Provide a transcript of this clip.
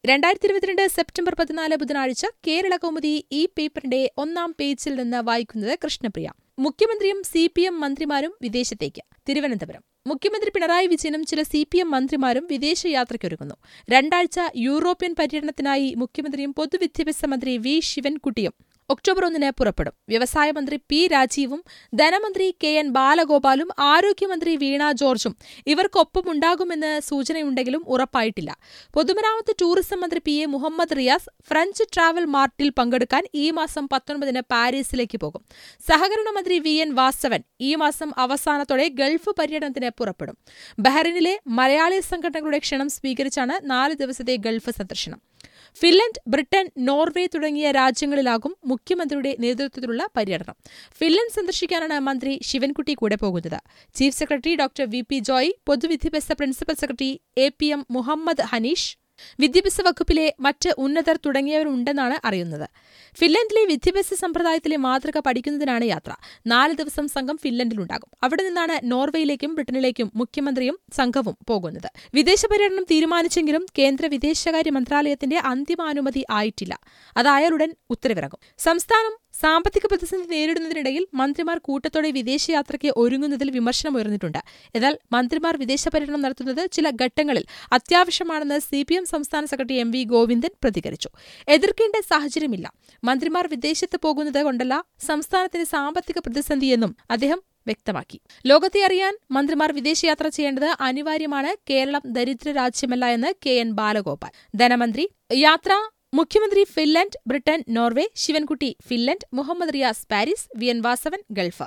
രണ്ടായിരത്തി ഇരുപത്തിരണ്ട് സെപ്റ്റംബർ പതിനാല് ബുധനാഴ്ച കേരള കൗമുദി ഈ പേപ്പറിന്റെ ഒന്നാം പേജിൽ നിന്ന് വായിക്കുന്നത് കൃഷ്ണപ്രിയ മുഖ്യമന്ത്രിയും സി പി എം മന്ത്രിമാരും വിദേശത്തേക്ക് തിരുവനന്തപുരം മുഖ്യമന്ത്രി പിണറായി വിജയനും ചില സി പി എം മന്ത്രിമാരും വിദേശയാത്രയ്ക്കൊരുങ്ങുന്നു രണ്ടാഴ്ച യൂറോപ്യൻ പര്യടനത്തിനായി മുഖ്യമന്ത്രിയും പൊതുവിദ്യാഭ്യാസ മന്ത്രി വി ശിവൻകുട്ടിയും ഒക്ടോബർ ഒന്നിന് പുറപ്പെടും വ്യവസായ മന്ത്രി പി രാജീവും ധനമന്ത്രി കെ എൻ ബാലഗോപാലും ആരോഗ്യമന്ത്രി വീണ ജോർജും ഇവർക്കൊപ്പമുണ്ടാകുമെന്ന് സൂചനയുണ്ടെങ്കിലും ഉറപ്പായിട്ടില്ല പൊതുമരാമത്ത് ടൂറിസം മന്ത്രി P A Muhammad Riyas French travel മാർട്ടിൽ പങ്കെടുക്കാൻ ഈ മാസം പത്തൊൻപതിന് പാരീസിലേക്ക് പോകും സഹകരണ മന്ത്രി വി എൻ വാസവൻ ഈ മാസം അവസാനത്തോടെ ഗൾഫ് പര്യടനത്തിന് പുറപ്പെടും ബഹ്റിനിലെ മലയാളി സംഘടനകളുടെ ക്ഷണം സ്വീകരിച്ചാണ് നാല് ദിവസത്തെ ഗൾഫ് സന്ദർശനം ഫിൻലൻഡ് ബ്രിട്ടൻ നോർവേ തുടങ്ങിയ രാജ്യങ്ങളിലാകും മുഖ്യമന്ത്രിയുടെ നേതൃത്വത്തിലുള്ള പര്യടനം ഫിൻലൻഡ് സന്ദർശിക്കാനാണ് മന്ത്രി ശിവൻകുട്ടി കൂടെ പോകുന്നത് chief secretary doctor V P Joy പൊതുവിദ്യാഭ്യാസ principal secretary A P M Muhammad Hanish വിദ്യാഭ്യാസ വകുപ്പിലെ മറ്റ് ഉന്നതർ തുടങ്ങിയവരുണ്ടെന്നാണ് അറിയുന്നത് ഫിൻലൻഡിലെ വിദ്യാഭ്യാസ സമ്പ്രദായത്തിലെ മാതൃക പഠിക്കുന്നതിനാണ് യാത്ര നാല് ദിവസം സംഘം ഫിൻലൻഡിലുണ്ടാകും അവിടെ നിന്നാണ് നോർവേയിലേക്കും ബ്രിട്ടനിലേക്കും മുഖ്യമന്ത്രിയും സംഘവും പോകുന്നത് വിദേശ പര്യടനം തീരുമാനിച്ചെങ്കിലും കേന്ദ്ര വിദേശകാര്യ മന്ത്രാലയത്തിന്റെ അന്തിമാനുമതി ആയിട്ടില്ല അതായാലുടൻ ഉത്തരവിറങ്ങും സംസ്ഥാനം സാമ്പത്തിക പ്രതിസന്ധി നേരിടുന്നതിനിടയിൽ മന്ത്രിമാർ കൂട്ടത്തോടെ വിദേശയാത്രയ്ക്ക് ഒരുങ്ങുന്നതിൽ വിമർശനമുയർന്നിട്ടുണ്ട് എന്നാൽ മന്ത്രിമാർ വിദേശ പര്യടനം നടത്തുന്നത് ചില ഘട്ടങ്ങളിൽ അത്യാവശ്യമാണെന്ന് സി പി എം സംസ്ഥാന സെക്രട്ടറി എം വി ഗോവിന്ദൻ പ്രതികരിച്ചു എതിർക്കേണ്ട സാഹചര്യമില്ല മന്ത്രിമാർ വിദേശത്ത് പോകുന്നത് കൊണ്ടല്ല സംസ്ഥാനത്തിന് സാമ്പത്തിക പ്രതിസന്ധിയെന്നും അദ്ദേഹം വ്യക്തമാക്കി ലോകത്തെ അറിയാൻ മന്ത്രിമാർ വിദേശയാത്ര ചെയ്യേണ്ടത് അനിവാര്യമാണ് കേരളം ദരിദ്ര രാജ്യമല്ല എന്ന് കെ എൻ ബാലഗോപാൽ ധനമന്ത്രി യാത്ര മുഖ്യമന്ത്രി Finland Britain Norway Sivankutty Finland Muhammad Riyas Paris V N Vasavan Gulf